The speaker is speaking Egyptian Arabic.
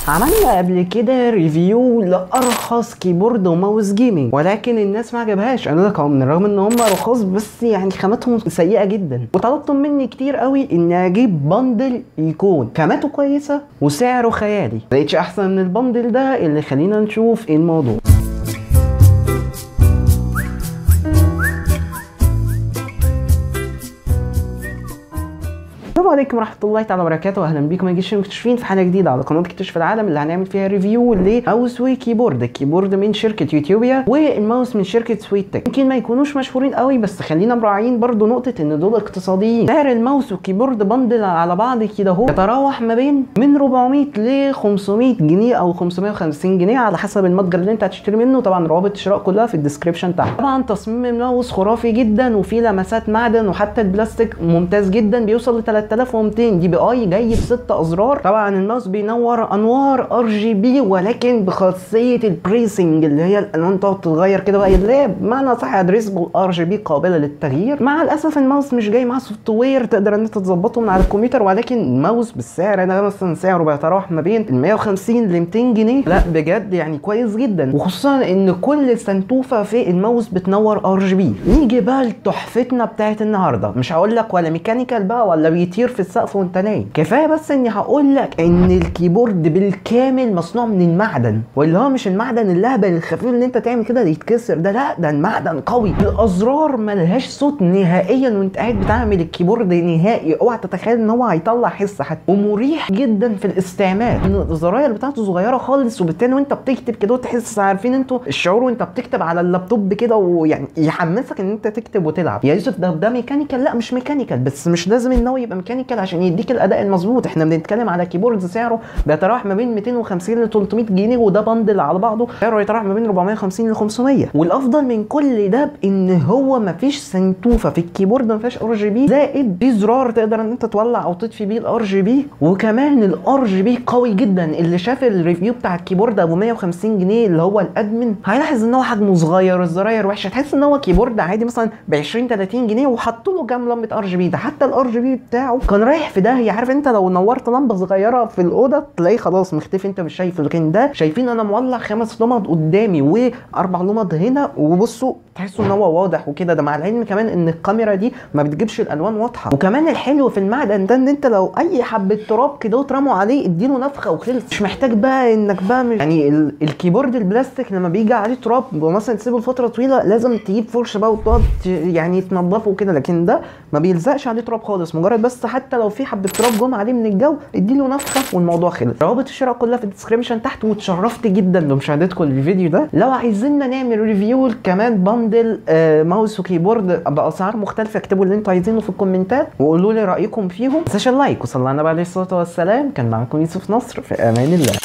عملنا قبل كده ريفيو لارخص كيبورد وماوس جيمنج ولكن الناس ما عجبهاش قالوا لك من رغم ان هم رخاص بس يعني خاماتهم سيئه جدا وطلبتم مني كتير قوي ان اجيب بندل يكون خاماته كويسه وسعره خيالي لقيتش احسن من البندل ده اللي خلينا نشوف ايه الموضوع السلام عليكم ورحمه الله تعالى وبركاته اهلا بيكم يا جيش المكتشفين في حلقه جديده على قناه اكتشف العالم اللي هنعمل فيها ريفيو لماوس وكيبورد الكيبورد من شركه يوتيوبيا والماوس من شركه سويت تك يمكن ما يكونوش مشهورين قوي بس خلينا مراعيين برضو نقطه ان دول اقتصاديين سعر الماوس والكيبورد بندل على بعض كده اهو يتراوح ما بين من 400 ل 500 جنيه او 550 جنيه على حسب المتجر اللي انت هتشتري منه طبعا روابط الشراء كلها في الديسكربشن تحت طبعا تصميم الماوس خرافي جدا وفيه لمسات معدن وحتى البلاستيك ممتاز جدا بيوصل ل 3200 دي بي اي جاي بست ازرار طبعا الماوس بينور انوار ار جي بي ولكن بخاصيه البريسنج اللي هي الالوان تقعد تتغير كده بقى اللي هي بمعنى صح ادريسبل ار جي بي قابله للتغيير مع الاسف الماوس مش جاي معاه سوفت وير تقدر ان انت تظبطه من على الكمبيوتر ولكن الماوس بالسعر ده مثلا سعره بيتراوح ما بين ال 150 ل 200 جنيه لا بجد يعني كويس جدا وخصوصا ان كل سنتوفه في الماوس بتنور ار جي بي نيجي بقى لتحفتنا بتاعت النهارده مش هقول لك ولا ميكانيكال بقى ولا بيطير في السقف وانت نايم كفايه بس اني هقول لك ان الكيبورد بالكامل مصنوع من المعدن واللي هو مش المعدن اللهبل الخفيف اللي انت تعمل كده يتكسر ده لا ده المعدن قوي الازرار ملهاش صوت نهائيا وانت قاعد بتعمل الكيبورد نهائي اوعى تتخيل ان هو هيطلع حس حتى ومريح جدا في الاستعمال ان الزراير بتاعته صغيره خالص وبالتالي وانت بتكتب كده وتحس عارفين انتوا الشعور وانت بتكتب على اللابتوب كده ويعني يحمسك ان انت تكتب وتلعب يا يوسف ده ده ميكانيكال لا مش ميكانيكال بس مش لازم ان هو يبقى ميكانيكال عشان يديك الاداء المظبوط احنا بنتكلم على كيبورد سعره بيتراوح ما بين 250 ل 300 جنيه وده بندل على بعضه سعره يتراوح ما بين 450 ل 500 والافضل من كل ده بان هو ما فيش سنتوفه في الكيبورد ما فيهاش ار جي بي زائد في زرار تقدر ان انت تولع او تطفي بيه الار جي بي وكمان الار جي بي قوي جدا اللي شاف الريفيو بتاع الكيبورد ابو 150 جنيه اللي هو الادمن هيلاحظ ان هو حجمه صغير الزراير وحشه تحس ان هو كيبورد عادي مثلا ب 20 30 جنيه وحطوا له كام لمبه ار جي بي ده حتى الار جي بي بتاعه كان رايح في داهيه عارف انت لو نورت لمبه صغيره في الاوضه تلاقيه خلاص مختفي انت مش شايفه لكن ده شايفين انا مولع خمس لمض قدامي واربع لمض هنا وبصوا تحسوا ان هو واضح وكده ده مع العلم كمان ان الكاميرا دي ما بتجيبش الالوان واضحه وكمان الحلو في المعدن ده ان انت لو اي حبه تراب كده وترموا عليه اديله نفخه وخلص مش محتاج بقى انك بقى مش يعني ال... الكيبورد البلاستيك لما بيجي عليه تراب مثلا تسيبه لفتره طويله لازم تجيب فرشه بقى وتقعد يعني تنضفه وكده لكن ده ما بيلزقش عليه تراب خالص مجرد بس حتى لو في حبه تراب جم عليه من الجو اديله نفخه والموضوع خلص روابط الشراء كلها في الديسكربشن تحت واتشرفت جدا بمشاهدتكم للفيديو ده لو عايزيننا نعمل ريفيو كمان بندل آه ماوس وكيبورد باسعار مختلفه اكتبوا اللي انتوا عايزينه في الكومنتات وقولوا لي رايكم فيهم ما تنساش اللايك وصلى على النبي عليه الصلاه والسلام كان معاكم يوسف نصر في امان الله